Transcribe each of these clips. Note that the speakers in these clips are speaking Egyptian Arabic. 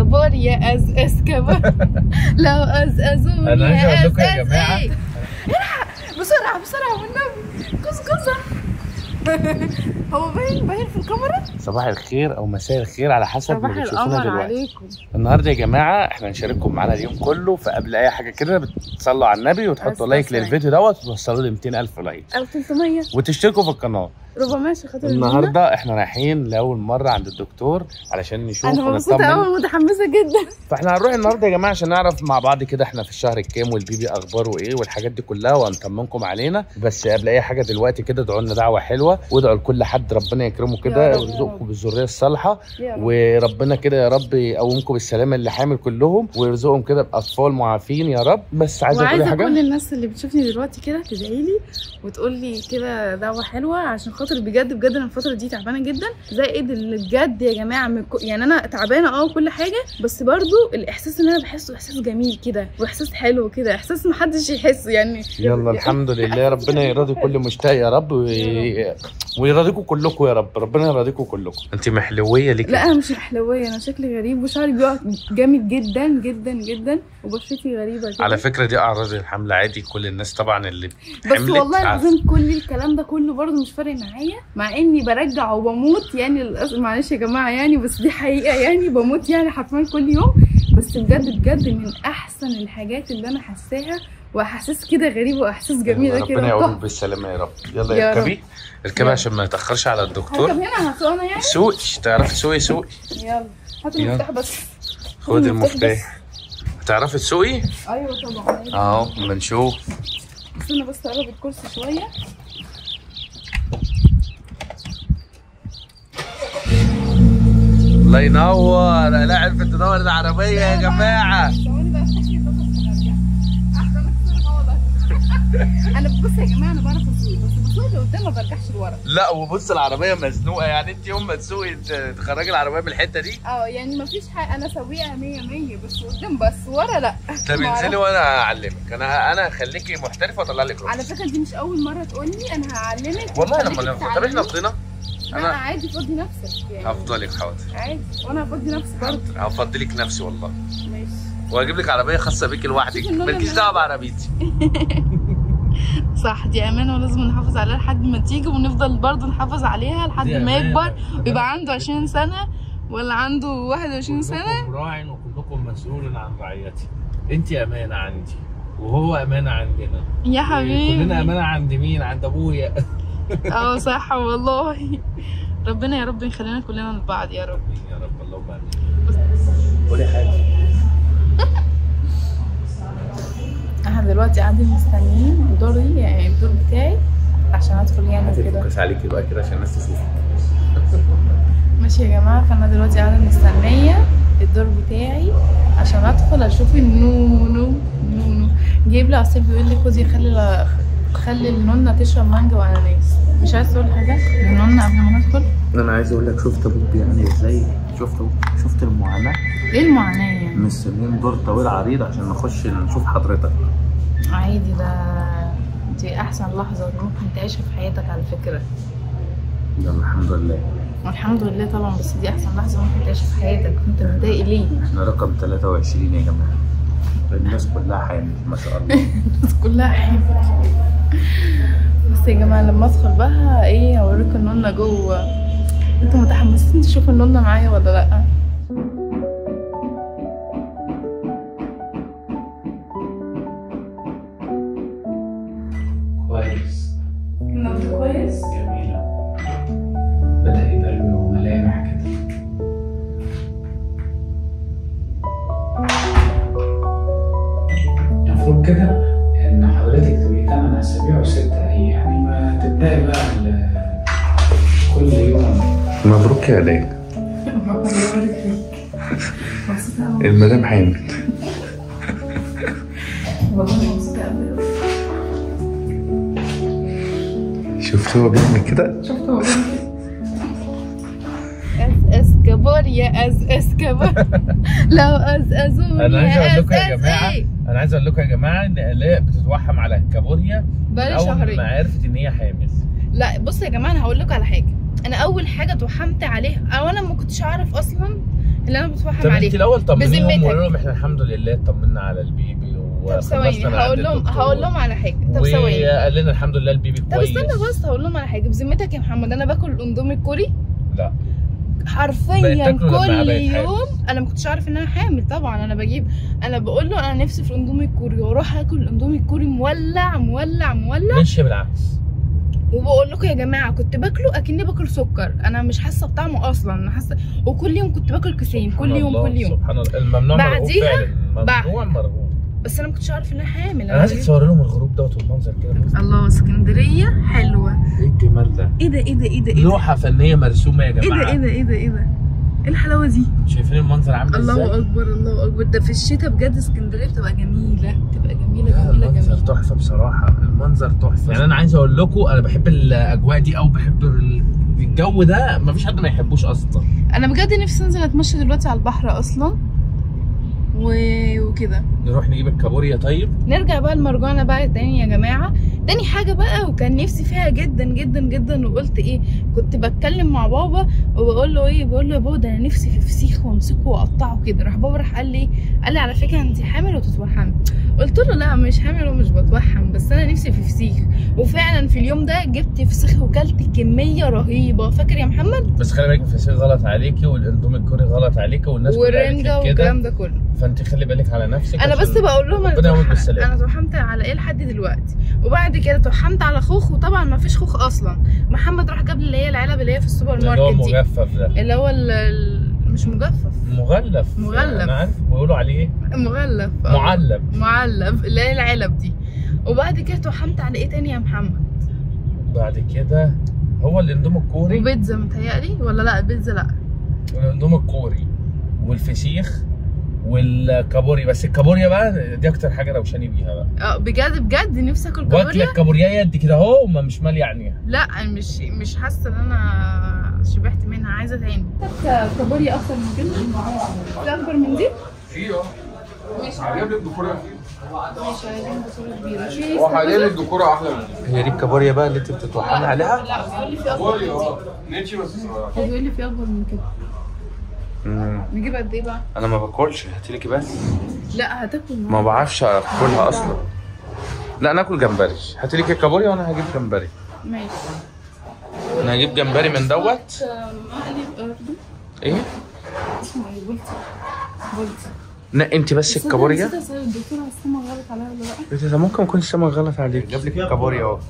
اسكابور يا از اسكابور لو از ازور أنا عايز يا أقول لكم يا أز- أز- جماعة. إيه؟ الحق بسرعة بسرعة والنبي كسكسة هو باين باين في الكاميرا صباح الخير او مساء الخير على حسب ما صباح بتشوفونا القمر دلوقتي عليكم النهارده يا جماعه احنا هنشارككم معانا اليوم كله فقبل اي حاجه كده بتصلوا على النبي وتحطوا أستاذ لايك سعيد. للفيديو دوت وتوصلوا لي 200000 لايك أو 300 وتشتركوا في القناه 400 عشان خاطر النهارده احنا رايحين لاول مره عند الدكتور علشان نشوف انا مبسوطة ونطمن قوي متحمسة جدا فاحنا هنروح النهارده يا جماعه عشان نعرف مع بعض كده احنا في الشهر الكام والبيبي اخباره ايه والحاجات دي كلها وهنطمنكم علينا بس قبل اي حاجه دلوقتي كده ادعوا لنا دعوه حلوه وادعوا لكل حد ربنا يكرمه يا كده رب. ويرزقكم بالذريه الصالحه يا رب. وربنا كده يا رب يقومكم بالسلامه اللي حامل كلهم ويرزقهم كده باطفال معافين يا رب بس عايزه تقولي وعايزه حاجه كل الناس اللي بتشوفني دلوقتي كده تدعي لي وتقول لي كده دعوه حلوه عشان خاطر بجد بجد انا الفتره دي تعبانه جدا زائد اللي بجد يا جماعه من كو- يعني انا تعبانه اه وكل حاجه بس برضو الاحساس اللي انا بحسه احساس جميل كده واحساس حلو كده احساس محدش يحسه يعني يلا الحمد لله ربنا يرضي كل مشتاق يا رب وي... ويرضيكم كلكم يا رب ربنا يرضيكم كلكم انت محلويه ليك لا انا مش حلويه انا شكلي غريب وشعري بيقع جامد جدا جدا جدا وبشرتي غريبه كده على فكره دي اعراض الحمل عادي كل الناس طبعا اللي بس حملت والله عارفة. العظيم كل الكلام ده كله برضه مش فارق معايا مع اني برجع وبموت يعني للاسف معلش يا جماعه يعني بس دي حقيقه يعني بموت يعني حرفيا كل يوم بس بجد بجد من احسن الحاجات اللي انا حاساها واحاسيس كده غريبه واحاسيس جميله ربنا كده يقومك تحفة. بالسلامه يا رب يلا يا رب. اركبي اركبي يلا. عشان ما نتاخرش على هركب الدكتور هنا هسوق انا يعني سوقي تعرفي تسوقي سوقي يلا هات يلا. المفتاح بس خد المفتاح المفتاح تعرفي تسوقي ايوه طبعا اهو ما نشوف استنى بس اقرب الكرسي شويه الله ينور لا عرفت تدور العربيه يا جماعه ثواني بقى افتح لي الباب عشان ارجع احسن اكسر والله انا بص يا جماعه انا بعرف اسوق بس بسوق لقدام ما برجعش لورا لا وبص العربيه مزنوقه يعني انت يوم ما تسوقي ت- تخرجي العربيه من الحته دي اه يعني ما فيش حاجه انا سويها 100 100 بس قدام بس ورا لا طب ما انزلي أعرف. وانا هعلمك انا انا هخليكي محترفه واطلع لك على رخص فكره دي مش اول مره تقول لي انا هعلمك والله وأخليكي لما طب احنا تتعلمي. فضينا لا انا عادي فضي نفسك يعني هفضلك حاضر عادي وانا هفضي نفسي برضه هفضلك نفسي والله ماشي وهجيب لك عربيه خاصه بيكي لوحدك شوف النور مالكيش لما- دعوه بعربيتي صح دي امانه ولازم نحافظ عليها لحد ما تيجي ونفضل برضه نحافظ عليها لحد دي ما أمانة. يكبر ويبقى عنده 20 سنه ولا عنده 21 سنه كلكم راع وكلكم مسؤول عن رعيتي انت امانه عندي وهو امانه عندنا يا حبيبي كلنا امانه عند مين عند ابويا اه صح والله ربنا يا رب يخلينا كلنا لبعض يا رب يا رب اللهم امين قولي حاجه احنا دلوقتي قاعدين مستنيين دوري يعني الدور بتاعي عشان ادخل يعني كده هتفكس عليكي بقى كده عشان الناس تشوفك ماشي يا جماعه فانا دلوقتي قاعده مستنيه الدور بتاعي عشان ادخل اشوف النونو نونو جايب لي عصير بيقول لي خدي خلي خلي النونه تشرب مانجا واناناس مش عايز تقول حاجه النونه قبل ما ندخل انا عايز اقول لك شفت ابوك بيعمل ازاي شفت شفت المعاناه ايه المعاناه يعني مستنيين دور طويل عريض عشان نخش نشوف حضرتك عادي ده دي احسن لحظه ممكن تعيشها في حياتك على فكره يلا الحمد لله الحمد لله طبعا بس دي احسن لحظه ممكن تعيشها في حياتك انت متضايق ليه احنا رقم 23 يا جماعه الناس كلها حامل ما شاء الله الناس كلها حامل بس يا جماعه لما ادخل بقى ايه اوريك النونه جوه انتوا متحمسين تشوفوا النونه معايا ولا لا كويس النونه كويس جميله بدا يبقى له ملامح كده المفروض كده ان حضرتك تبقي 8 اسابيع وستة ايام يعني ما تبداي بقى ال- كل يوم مبروك يا ليلى الله يبارك فيك مبسوطه قوي المدام حامل والله مبسوطه قوي شفت هو بيعمل كده شفت هو اس اسكابور يا از اسكابور لو از ازور انا عايز يا اقول لكم يا أز جماعه إيه؟ انا عايز اقول لكم يا جماعه ان الاء بتتوحم على الكابوريا بقالي اول شهرين ما عرفت ان هي حامل لا بص يا جماعه انا هقول لكم على حاجه انا اول حاجه اتوحمت عليها او انا ما كنتش اعرف اصلا اللي انا بتفهم طب انت عليه الاول طمنيهم بذمتك. وقول لهم احنا الحمد لله اطمنا على البيبي طب ثواني هقول لهم هقول لهم على حاجه طب ثواني وقال لنا الحمد لله البيبي طب كويس استنى بس هقول لهم على حاجه بذمتك يا محمد انا باكل الاندومي الكوري لا بقيت حرفيا تاكله لما كل بقيت حامل. يوم انا ما كنتش عارف ان انا حامل طبعا انا بجيب انا بقول له انا نفسي في الاندومي الكوري واروح اكل الاندومي الكوري مولع مولع مولع ماشي بالعكس وبقول لكم يا جماعه كنت باكله اكني باكل سكر انا مش حاسه بطعمه اصلا انا حاسه وكل يوم كنت باكل كيسين كل سبحان يوم الله، كل يوم سبحان الله الممنوع مرغوب بعديها فعلا بعد. الممنوع مرغوب بس انا ما كنتش عارف ان انا حامل انا أنا عايزك بجيب- تصور لهم الغروب دوت والمنظر كده الله اسكندريه حلوه ايه الجمال ده ايه ده ايه ده ايه ده ايه ده لوحه فنيه مرسومه يا ايه جماعه ده ايه ده ايه ده ايه ده ايه الحلاوه دي شايفين المنظر عامل ازاي الله اكبر الله اكبر ده في الشتاء بجد اسكندريه بتبقى جميله بتبقى جميله لا، جميله المنظر جميله تحفه بصراحه المنظر تحفه يعني انا عايز اقول لكم انا بحب الاجواء دي او بحب ال- الجو ده مفيش حد ما يحبوش اصلا انا بجد نفسي انزل اتمشى دلوقتي على البحر اصلا و... وكده نروح نجيب الكابوريا طيب نرجع بقى المرجانة بقى تاني يا جماعة تاني حاجة بقى وكان نفسي فيها جدا جدا جدا وقلت ايه كنت بتكلم مع بابا وبقول له ايه بقول له يا بابا ده انا نفسي في فسيخ وامسكه واقطعه كده راح بابا راح قال لي إيه؟ قال لي على فكرة انت حامل وتتوحمي قلت له لا مش حامل ومش بتوحم بس انا نفسي في فسيخ وفعلا في اليوم ده جبت فسيخ وكلت كمية رهيبة فاكر يا محمد بس خلي بالك الفسيخ غلط عليكي والاندومي الكوري غلط عليكي والناس كلها قالت والرنجة لك والكلام كده ده كله فانت خلي بالك على نفسك انا عشان بس بقول لهم ربنا انا يقومك توحمت بالسلامة. انا توحمت على ايه لحد دلوقتي وبعد كده توحمت على خوخ وطبعا ما فيش خوخ اصلا محمد راح جاب لي اللي هي العلب اللي هي في السوبر اللي هو ماركت دي مجفف ده اللي هو ال- ال- مش مجفف مغلف مغلف. انا عارف بيقولوا عليه ايه مغلف آه. معلب معلب اللي هي العلب دي وبعد كده توحمت على ايه تاني يا محمد بعد كده هو الاندومي الكوري وبيتزا متهيألي ولا لا بيتزا لا والاندومي الكوري والفسيخ والكابوريا بس الكابوريا بقى دي اكتر حاجه روشاني بيها بقى اه بجد بجد نفسي اكل واكله كابوريا الكابوريا قد كده اهو وما مش ماليه عينيها لا مش مش حاسه ان انا شبعت منها عايزه تاني كابوريا اكتر من كده في اكبر من دي في اه ماشي هجيب لك ديكورة ماشي عايزين بصوره كبيره في هو هجيب لك ديكورة احلى من دي هي دي الكابوريا بقى اللي انت بتتوحمي عليها لا بيقول لي في اكبر بوري من اه نيتشي بس كده بيقول لي في اكبر من كده نجيب قد ايه بقى انا ما باكلش هاتي لك بس لا هتاكل ما بعرفش اكلها اصلا لا ناكل جمبري هاتي لك الكابوريا وانا هجيب جمبري ماشي انا هجيب جمبري من دوت مقلي برضه ايه اسمه ايه بولتي بولتي لا انت بس الكابوريا نسيت اسال الدكتوره السما غلط عليها ولا لا إيه ده ممكن يكون السمك غلط عليك جاب لك الكابوريا اهو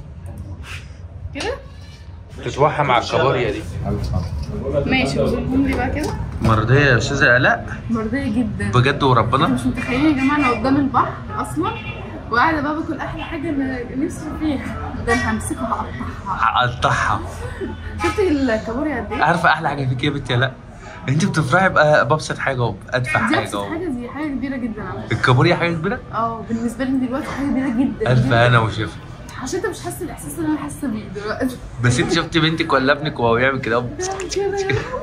كده تتوحم على الكابوريا دي ماشي وزنهم لي بقى كده مرضيه يا استاذه الاء مرضيه جدا بجد وربنا مش متخيلين يا جماعه انا قدام البحر اصلا وقاعده بقى باكل احلى حاجه انا نفسي فيها ده انا همسكها هقطعها هقطعها شفت الكابوريا قد ايه؟ عارفه احلى حاجه فيك ايه يا بنتي لا انت بتفرحي بقى بابسط حاجه اهو ادفع دي حاجه ابسط اهو حاجه دي حاجه كبيره جدا على فكره الكابوريا حاجه كبيره اه بالنسبه لي دلوقتي حاجه كبيره جدا الف جداً. انا وشفا عشان انت مش حاسه الاحساس اللي انا حاسه بيه دلوقتي بس انت شفتي بنتك ولا ابنك وهو بيعمل كده اهو كده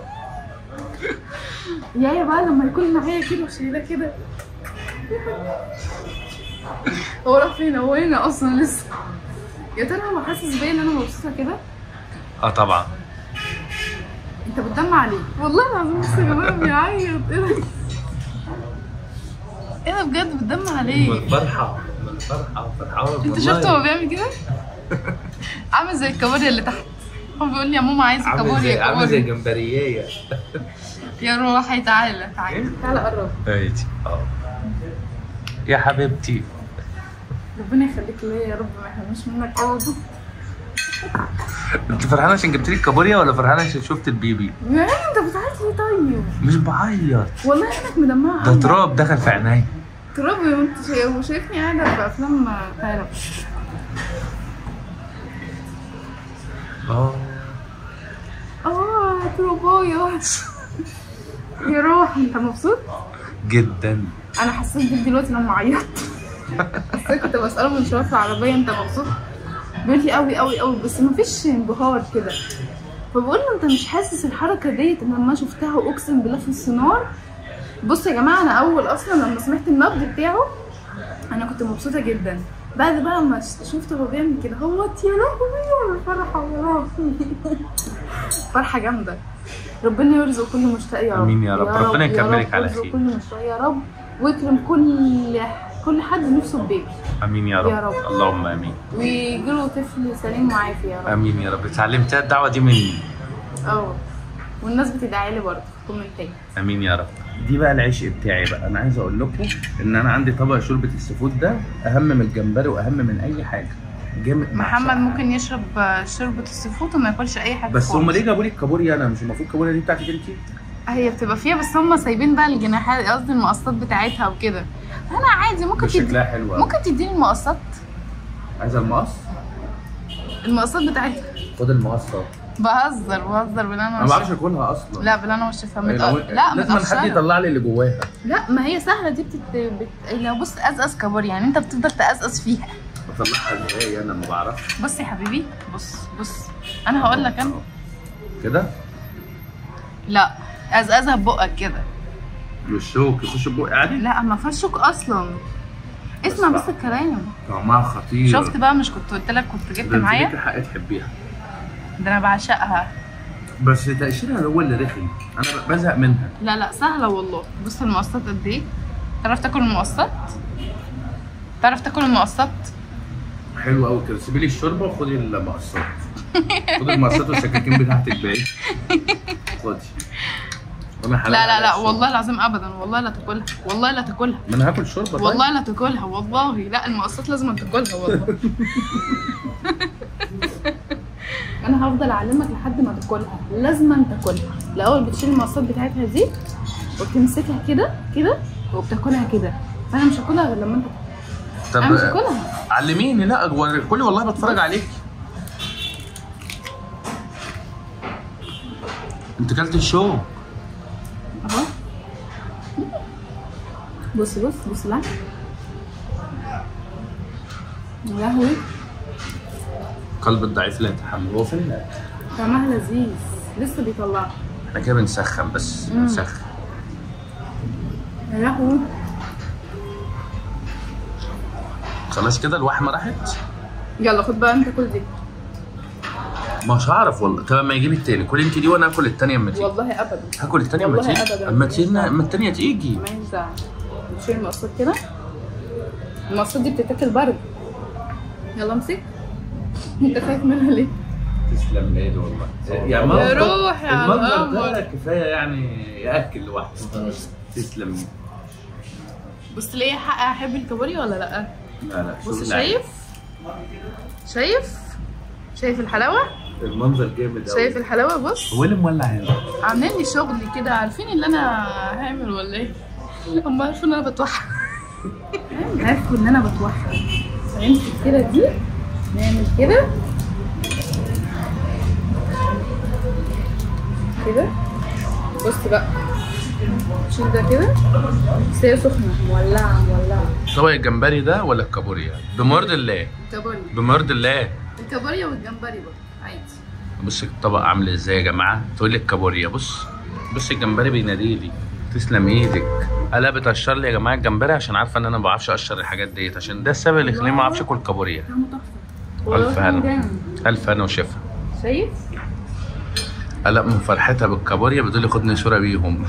يا يا بقى لما يكون معايا كده وشايله كده هو راح فين هو هنا اصلا لسه يا ترى هو حاسس بيا ان انا مبسوطه كده اه طبعا انت بتدمع عليه والله العظيم بص يا جماعه بيعيط ايه ده ايه ده بجد بتدمع عليه الفرحه الفرحه فرحان انت شفت هو بيعمل كده عامل زي الكابوريا اللي تحت هو بيقول لي يا ماما عايزه عامل زي كابوريا عامل زي كابوريا جمبريايه يا روحي تعالى تعالى تعالى قرب ايتي اه يا حبيبتي ربنا يخليك ليا يا رب ما يحرمناش منك ابدا انت فرحانه عشان جبت لي الكابوريا ولا فرحانه عشان شفت البيبي يا عيني انت بتعيط ليه طيب مش بعيط والله عينك مدمعه ده قوي. تراب دخل في عيني تراب يا انت شايف- وشايفني قاعده في افلام خيرة اه اه ترابايه يا روحي انت مبسوط جدا انا حسيت بيك دلوقتي لما عيطت بس أنا كنت بساله من شويه في العربيه انت مبسوط بيقول لي قوي قوي قوي بس مفيش انبهار كده فبقول له انت مش حاسس الحركه ديت انا لما شفتها واقسم بالله في السونار بص يا جماعه انا اول اصلا لما سمعت النبض بتاعه انا كنت مبسوطه جدا بعد بقى ما شفت هو بيعمل كده هو يا لهوي والفرحه يا لهوي فرحه جامده ربنا يرزق كل مشتاق يا رب آمين يا رب. ربنا يكملك على يرزق خير. كل مشتاق يا رب ويكرم كل كل حد نفسه ببيبي امين يا رب, يا رب. اللهم امين ويجيله طفل سليم وعافي يا رب امين يا رب اتعلمتها الدعوه دي مني اه والناس بتدعي لي برضه في كومنتات امين يا رب دي بقى العشق بتاعي بقى انا عايز اقول لكم ان انا عندي طبق شوربه السفود ده اهم من الجمبري واهم من اي حاجه جامد محمد بعشقها. ممكن يشرب شوربه السيفود وما ياكلش اي حاجه بس هم خالص. ليه جابوا لي الكابوريا انا مش المفروض الكابوريا دي بتاعتك انت هي بتبقى فيها بس هم سايبين بقى الجناحات قصدي المقصات بتاعتها وكده انا عادي ممكن بس تدي شكلها حلو أوي. ممكن تديني المقصات عايزه المقص المقصات بتاعتها خد المقص اهو بهزر بهزر بالله انا انا ما بعرفش اكلها اصلا لا بالله انا مش فاهمه لو- لا لازم حد متقشرة. يطلع لي اللي جواها لا ما هي سهله دي بتت... بت... لو بص ازقز كابوريا يعني انت بتفضل تقزقز فيها بطلعها ازاي انا ما بعرفش بص يا حبيبي بص بص انا هقول لك انا كده لا ازقزها ببقك كده والشوك يخش بقى عادي لا ما فيهاش شوك اصلا اسمع بس بس الكلام طعمها خطير شفت بقى مش كنت قلت لك كنت جبت ده انت معايا ليكي حق تحبيها ده انا بعشقها بس تقشيرها هو اللي رخم انا بزهق منها لا لا سهله والله بص المقصات قد ايه تعرف تاكل المقصات تعرف تاكل المقصات حلو قوي كده سيبي لي الشوربه وخدي المقصات خدي المقصات والسكاكين بتاعتك باقي خدي وانا حلال لا لا على لا الشوربة. والله العظيم ابدا والله لا تاكلها والله لا تاكلها ما انا هاكل شوربه طيب. والله لا تاكلها والله لا المقصات لازم تاكلها والله انا هفضل اعلمك لحد ما تاكلها لازم تاكلها الاول بتشيل المقصات بتاعتها دي وبتمسكها كده كده وبتاكلها كده فانا مش هاكلها غير لما انت طب انا مش هاكلها علميني لا كلي والله بتفرج عليك انت كلت الشو اهو بص بص بص لا يا لهوي قلب الضعيف لا يتحمل هو فين لا طعمها لذيذ لسه بيطلعها احنا كده بنسخن بس مم. بنسخن يا لهوي خلاص كده الوحمه راحت يلا خد بقى انت كل دي مش هعرف والله طب ما يجيب التاني كل انت دي وانا اكل التانيه اما تيجي والله ابدا هاكل التانيه اما والله تيجي أبداً. اما تيجي اما التانيه تيجي ما ينفع نشيل المقصات كده المقصات دي بتتاكل برد يلا امسك انت خايف منها ليه؟ تسلم ايدي والله يا روح يا المنظر قمر. ده كفايه يعني ياكل لوحده تسلم بص ليا حق احب الكابوريا ولا لا؟ لا لا بص شغل شايف؟ شايف؟ شايف الحلاوه؟ المنظر جامد قوي شايف الحلاوه بص هو اللي مولع هنا عاملين لي شغل كده عارفين اللي انا هعمل ولا ايه؟ هم عارفين ان انا بتوحد عارفوا ان انا بتوحد فهمت كده دي نعمل كده كده بص بقى شيل ده كده بس هي سخنه مولعه مولعه طبق الجمبري ده ولا الكابوريا بمرض الله الكابوريا بمرض الله الكابوريا والجمبري برضه عادي بص الطبق عامل ازاي يا جماعه تقول لي الكابوريا بص بص الجمبري بينادي لي تسلم ايدك الا بتقشر لي يا جماعه الجمبري عشان عارفه ان انا ما بعرفش اقشر الحاجات ديت عشان ده السبب اللي يخليني ما اعرفش اكل كابوريا طعمه تحفه ألف والله طعمه هنا. جامد. الف انا وشفا شايف؟ الا من فرحتها بالكابوريا بتقول لي خدني صوره بيهم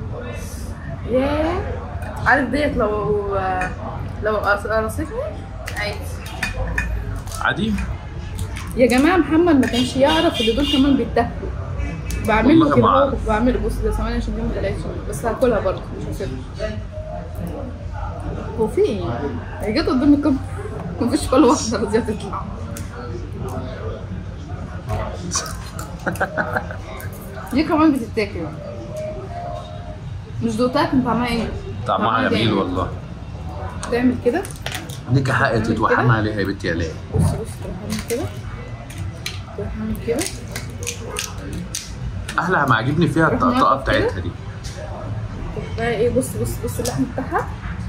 ياه عارف ديت لو لو قرصتني عادي عادي يا جماعه محمد ما كانش يعرف ان دول كمان بيتاكلوا بعمل له والله كده ما اهو أعرف. بعمل بص ده ثواني عشان دي ما طلعتش بس هاكلها برضه مش هسيبها هو في ايه؟ هي جت قدام الكاميرا مفيش ولا واحده راضيه تطلع دي كمان بتتاكل مش دوقتها كان طعمها ايه؟ طعمها جميل جامد. والله تعمل كده ليك حق كده؟ تتوحم عليها يا بنتي يا ليه بص بص تروح عامل كده تروح عامل كده احلى ما عاجبني فيها روح الطقطقه نقف كده. بتاعتها دي طب بقى ايه بص بص بص اللحم بتاعها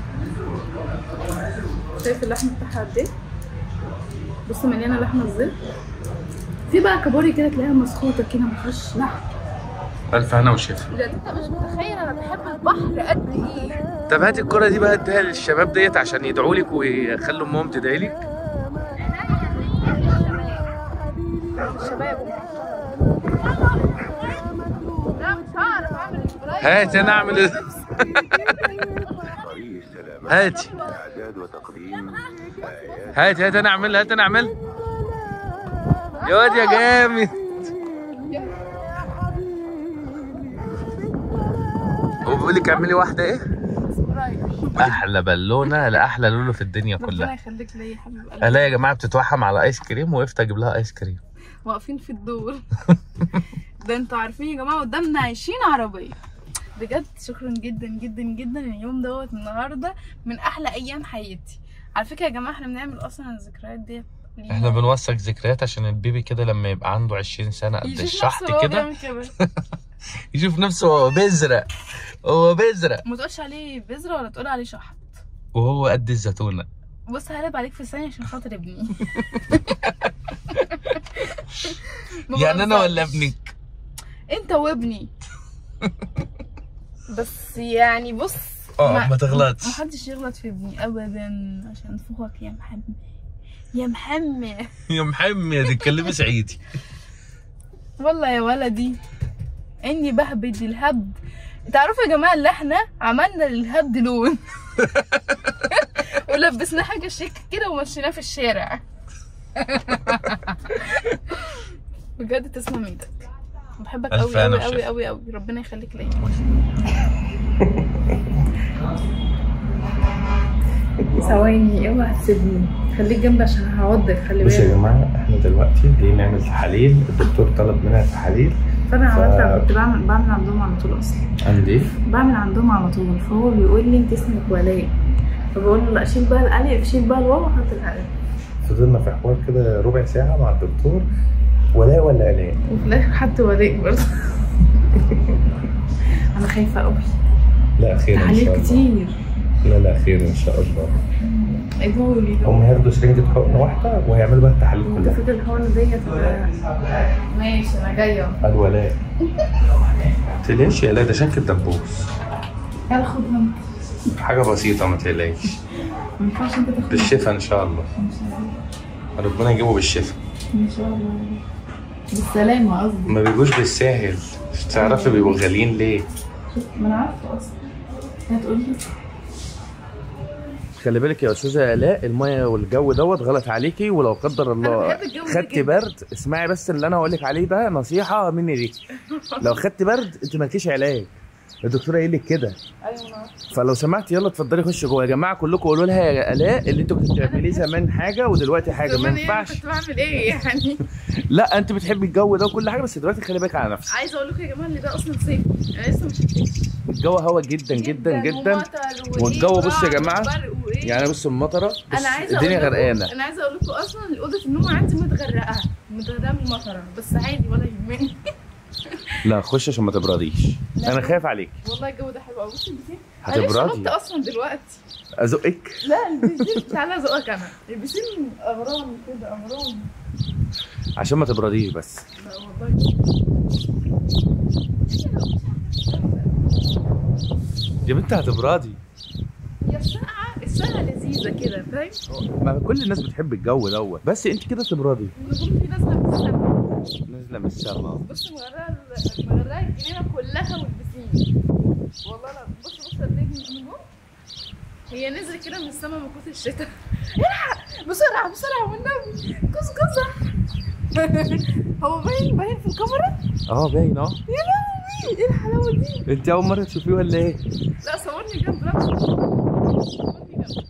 شايف اللحم بتاعها قد ايه بص مليانه لحمه ازاي في بقى كابوري كده تلاقيها مسخوطه كده ما فيهاش لحم الف هنا وشفا لا انت مش متخيل انا بحب البحر قد ايه طب هاتي الكرة دي بقى اديها للشباب ديت عشان يدعوا لك ويخلوا امهم تدعي لك شباب هات انا اعمل إيه؟ هاتي هات هات انا اعمل هات انا اعمل يا واد يا جامد هو بيقول لك اعملي واحده ايه احلى بالونه لاحلى لولو في الدنيا ربنا كلها يخليك ليا يا حبيب قلبي الا يا جماعه بتتوحم على ايس كريم وقفت اجيب لها ايس كريم واقفين في الدور ده انتوا عارفين يا جماعه قدامنا 20 عربيه بجد شكرا جدا جدا جدا اليوم دوت النهارده من احلى ايام حياتي على فكره يا جماعه احنا بنعمل اصلا الذكريات ديت لينا. احنا بنوثق ذكريات عشان البيبي كده لما يبقى عنده 20 سنه قد يشوف الشحط نفسه وهو كده بيعمل كده يشوف نفسه هو بيزرق هو بيزرق ما تقولش عليه بذره ولا تقول عليه شحط وهو قد الزيتونه بص هقلب عليك في ثانيه عشان خاطر ابني ما يعني انا ولا بهزرش. ابنك انت وابني بس يعني بص اه ما تغلطش محدش يغلط في ابني ابدا عشان فوقك يا محمد يا محمد يا محمد تتكلمي صعيدي والله يا ولدي اني بهبد الهبد تعرفوا يا جماعه اللي احنا عملنا للهبد لون ولبسناه حاجه شيك كده ومشيناه في الشارع بجد تسلم ايدك بحبك ألف قوي هنا قوي قوي وشفا. قوي قوي ربنا يخليك ليا ثواني اوعى تسيبني خليك جنبي عشان هعضك خلي بص يا جماعه احنا دلوقتي جايين نعمل تحاليل الدكتور طلب مننا تحاليل فانا ف- عملت كنت بعمل بعمل عندهم على طول اصلا عندي بعمل عندهم على طول فهو بيقول لي انت اسمك ولاء فبقول له لا شيل بقى الالف شيل بقى الواو وحط الالف فضلنا في حوار كده ربع ساعه مع الدكتور ولا ولا الاء وفي الاخر حط ولاء برضه انا خايفه قوي لا خير ان تحاليل شاء الله كتير لا لا خير ان شاء الله ادعوا لي هم هياخدوا سرنجة حقن واحدة وهيعملوا بقى التحاليل انت كلها فاكر الحقنه ديت ماشي انا جايه الولاء تقلقش يا لا ده شكل دبوس يلا خدها انت حاجه بسيطه ما تقلقش ما ينفعش انت تاخدها بالشفا ان شاء الله ان شاء الله ربنا يجيبه بالشفا ان شاء الله بالسلامه قصدي ما بيجوش بالساهل مش تعرفي بيبقوا غاليين ليه ما انا عارفه اصلا هتقول لي خلي بالك يا استاذه الاء الميه والجو دوت غلط عليكي ولو قدر الله أنا بحب الجو ده خدتي جدا. برد اسمعي بس اللي انا هقول لك عليه ده نصيحه مني ليك لو خدتي برد انت مالكيش علاج الدكتوره قايل لك كده ايوه انا عارفة. فلو سمحت يلا اتفضلي خشي جوه يا جماعه كلكم قولوا لها يا الاء اللي انتوا كنتوا بتعمليه زمان حاجه ودلوقتي حاجه ما زمان ايه أنا ينفعش كنت بعمل ايه يعني لا انت بتحبي الجو ده وكل حاجه بس دلوقتي خلي بالك على نفسك عايزه اقول لكم يا جماعه ان ده اصلا صيف انا لسه مش هتكلم الجو هوا جدا جدا جدا ومطر وإيه والجو بصوا يا ورعد جماعة، وبرق وإيه. يعني بص المطره بص انا عايزه الدنيا أقول لكم- غرقانه انا عايزه اقول لكم اصلا اوضه النوم عندي متغرقه متغرقه من المطره بس عادي ولا يهمني لا خش عشان ما تبرديش انا خايف عليك والله الجو ده حلو قوي بصي البسين انا لسه هتبردي نط اصلا دلوقتي ازقك لا البسين تعالى ازقك انا البسين اغرام كده اغرام عشان ما تبرديش بس لا والله يا بنت هتبردي يا الساعه الساعه لذيذه كده فاهم ما كل الناس بتحب الجو دوت بس انت كده تبردي النجوم دي نازله من السما نازله من السما بص مغرقه مغرقه الجنينه كلها والبسين والله لا بص بص النجم النجوم هي نزلت كده من السما من كتر الشتاء الحق بسرعه بسرعه والنبي كوز كوزه هو باين باين في الكاميرا اه باين اه يا لهوي ايه الحلاوه دي انت اول مره تشوفيه ولا ايه لا صورني جنب لا صورني جنب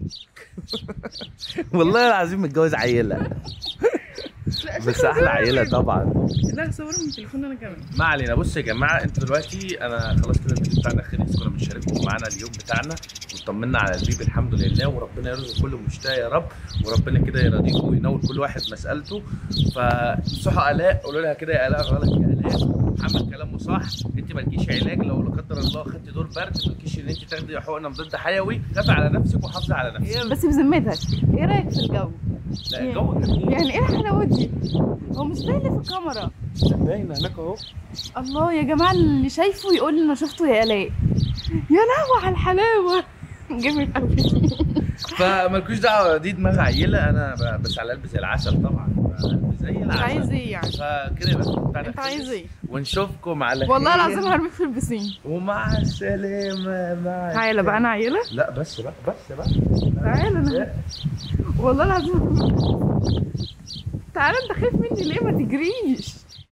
والله العظيم متجوز عيله لا بس شكله احلى جامد. عيله طبعا لا صورهم من تليفون انا كمان ما علينا بصوا يا جماعه انتوا دلوقتي انا خلاص كده الفيديو بتاعنا خلص كنا بنشارككم معانا اليوم بتاعنا واطمنا على البيبي الحمد لله وربنا يرزق كل مشتاق يا رب وربنا كده يرضيكم وينول كل واحد مسالته فانصحوا الاء قولوا لها كده يا الاء غلط يا الاء محمد كلامه صح انت مالكيش علاج لو لا قدر الله خدتي دور برد مالكيش ان انت تاخدي حقنه مضاد حيوي خافي على نفسك وحافظي على نفسك بس بذمتك ايه رايك في الجو؟ لا الجو جميل يعني ايه الحلاوه دي؟ هو مش باين لي في الكاميرا باين هناك اهو الله يا جماعه اللي شايفه يقول لي انا شفته يا الاء يا لهوي على الحلاوه جميل قوي فمالكوش دعوه دي دماغ عيله انا ب- بس على قلبي زي العسل طبعا على قلبي زي انت العسل عايز ايه يعني فكده يبقى الفيديو بتاعنا انت عايز خلص. ايه ونشوفكم على والله خير. العظيم هرميك في البسين ومع السلامه مع تعالى بقى انا عيله لا بس بقى بس بقى تعالى انا والله العظيم تعالى انت خايف مني ليه ما تجريش